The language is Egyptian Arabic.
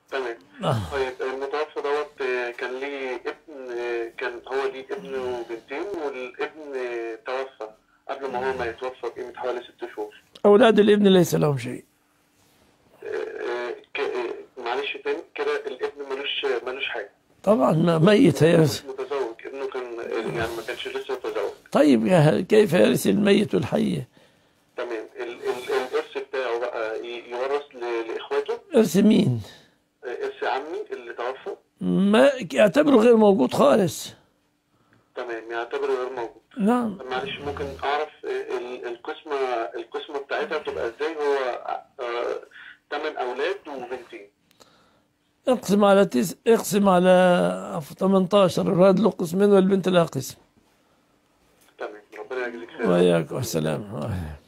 تمام آه. طيب المتوفى دوت آه، كان ليه ابن آه، كان هو ليه ابن وبنتين والابن آه، توفى قبل ما هو ما يتوفى بقيمة حوالي ست شهور أولاد الابن ليس لهم شيء آه، آه، ك- آه، معلش تاني كده الابن ملوش ملوش حاجة طبعا ما- ميت هيرث مش متزوج ابنه كان آه، يعني ما كانش لسه متزوج طيب يا كيف يرث الميت الحي تمام ال- ال- الإرث بتاعه بقى ي- يورث ل- لإخواته إرث مين آه، إرث عمي اللي توفى ما يعتبره غير موجود خالص تمام يعتبره غير موجود نعم طب معلش ممكن اعرف ال- القسمه القسمه بتاعتها بتبقى ازاي هو ثمان اولاد وبنتين اقسم على تس... اقسم على 18 الولد له قسمين والبنت لها قسم تمام ربنا يجزيك خير وإياك والسلام